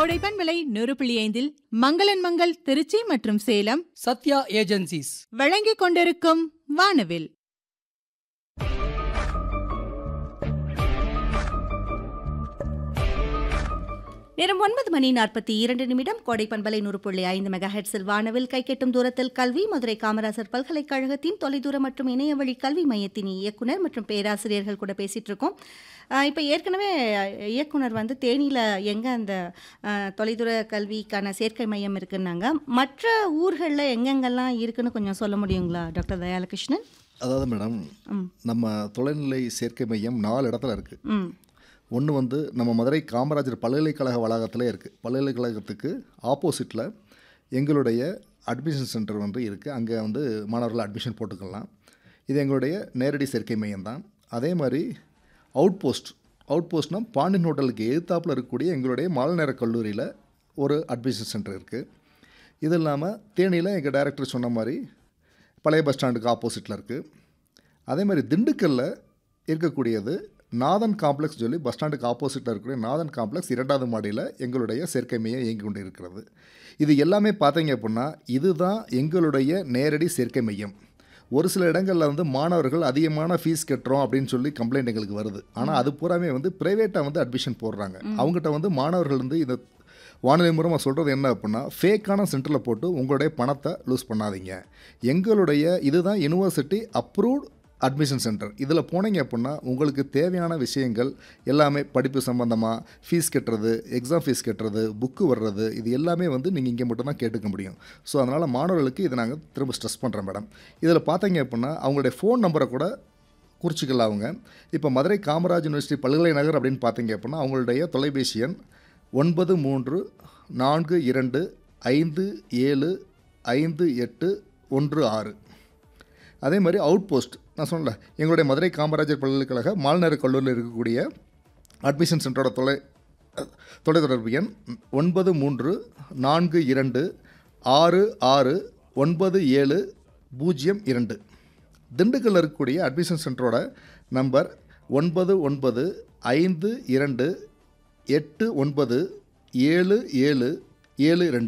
கோடைப்பன் விலை நூறு புள்ளி ஐந்தில் மங்களன் மங்கள் திருச்சி மற்றும் சேலம் சத்யா ஏஜென்சிஸ் வழங்கிக் கொண்டிருக்கும் வானவில் நேரம் ஒன்பது மணி நாற்பத்தி இரண்டு நிமிடம் கோடை பண்பலை நூறு புள்ளி ஐந்து மெகா ஹெட்ஸில் வானவில் கைக்கெட்டும் தூரத்தில் கல்வி மதுரை காமராசர் பல்கலைக்கழகத்தின் தொலைதூர மற்றும் இணையவழி கல்வி மையத்தின் இயக்குனர் மற்றும் பேராசிரியர்கள் கூட பேசிட்டு இருக்கோம் இப்போ ஏற்கனவே அஹ், இயக்குனர் வந்து தேனியில் எங்கே அந்த அஹ், தொலைதூர கல்விக்கான சேர்க்கை மையம் இருக்குன்னாங்க மற்ற ஊர்களில் எங்கெங்கெல்லாம் இருக்குன்னு கொஞ்சம் சொல்ல முடியுங்களா டாக்டர் தயாலகிருஷ்ணன் அதாவது மேடம் ம் நம்ம தொலைநிலை சேர்க்கை மையம் நாலு இடத்துல இருக்குது ம் ஒன்று வந்து நம்ம மதுரை காமராஜர் பல்கலைக்கழக வளாகத்தில் இருக்குது பல்கலைக்கழகத்துக்கு ஆப்போசிட்டில் எங்களுடைய அட்மிஷன் சென்டர் வந்து இருக்குது அங்கே வந்து மாணவர்கள் அட்மிஷன் போட்டுக்கலாம் இது எங்களுடைய நேரடி சேர்க்கை மையம் தான் அதே மாதிரி அவுட் போஸ்ட் அவுட் போஸ்ட்னால் பாண்டியன் ஹோட்டலுக்கு எதிர்த்தாப்பில் இருக்கக்கூடிய எங்களுடைய மாலை நேர கல்லூரியில் ஒரு அட்மிஷன் சென்டர் இருக்குது இது இல்லாமல் தேனியில் எங்கள் டைரக்டர் சொன்ன மாதிரி பழைய பஸ் ஸ்டாண்டுக்கு ஆப்போசிட்டில் இருக்குது அதே மாதிரி திண்டுக்கல்லில் இருக்கக்கூடியது நாதன் காம்ப்ளெக்ஸ் சொல்லி பஸ் ஸ்டாண்டுக்கு ஆப்போசிட்டில் இருக்கக்கூடிய நாதன் காம்ப்ளெக்ஸ் இரண்டாவது மாடியில் எங்களுடைய சேர்க்கை மையம் இயங்கி கொண்டு இருக்கிறது இது எல்லாமே பார்த்தீங்க அப்படின்னா இதுதான் எங்களுடைய நேரடி சேர்க்கை மையம் ஒரு சில இடங்களில் வந்து மாணவர்கள் அதிகமான ஃபீஸ் கட்டுறோம் அப்படின்னு சொல்லி கம்ப்ளைண்ட் எங்களுக்கு வருது ஆனால் அது பூராமே வந்து ப்ரைவேட்டாக வந்து அட்மிஷன் போடுறாங்க அவங்ககிட்ட வந்து மாணவர்கள் வந்து இந்த வானிலை மூலமாக சொல்கிறது என்ன அப்படின்னா ஃபேக்கான சென்டரில் போட்டு உங்களுடைய பணத்தை லூஸ் பண்ணாதீங்க எங்களுடைய இதுதான் யுனிவர்சிட்டி அப்ரூவ்ட் அட்மிஷன் சென்டர் இதில் போனீங்க அப்படின்னா உங்களுக்கு தேவையான விஷயங்கள் எல்லாமே படிப்பு சம்மந்தமாக ஃபீஸ் கட்டுறது எக்ஸாம் ஃபீஸ் கட்டுறது புக்கு வர்றது இது எல்லாமே வந்து நீங்கள் இங்கே மட்டும் தான் கேட்டுக்க முடியும் ஸோ அதனால் மாணவர்களுக்கு இதை நாங்கள் திரும்ப ஸ்ட்ரெஸ் பண்ணுறோம் மேடம் இதில் பார்த்தீங்க அப்படின்னா அவங்களுடைய ஃபோன் நம்பரை கூட குறிச்சிக்கலாம் அவங்க இப்போ மதுரை காமராஜ் யூனிவர்சிட்டி பல்கலை நகர் அப்படின்னு பார்த்தீங்க அப்படின்னா அவங்களுடைய தொலைபேசி எண் ஒன்பது மூன்று நான்கு இரண்டு ஐந்து ஏழு ஐந்து எட்டு ஒன்று ஆறு அதே மாதிரி அவுட் போஸ்ட் நான் சொன்னல எங்களுடைய மதுரை காமராஜர் பல்கலைக்கழக மால்நேர கல்லூரியில் இருக்கக்கூடிய அட்மிஷன் சென்டரோட தொலை தொலைத்தொடர்பு எண் ஒன்பது மூன்று நான்கு இரண்டு ஆறு ஆறு ஒன்பது ஏழு பூஜ்ஜியம் இரண்டு திண்டுக்கல்லில் இருக்கக்கூடிய அட்மிஷன் சென்டரோட நம்பர் ஒன்பது ஒன்பது ஐந்து இரண்டு எட்டு ஒன்பது ஏழு ஏழு ஏழு ரெண்டு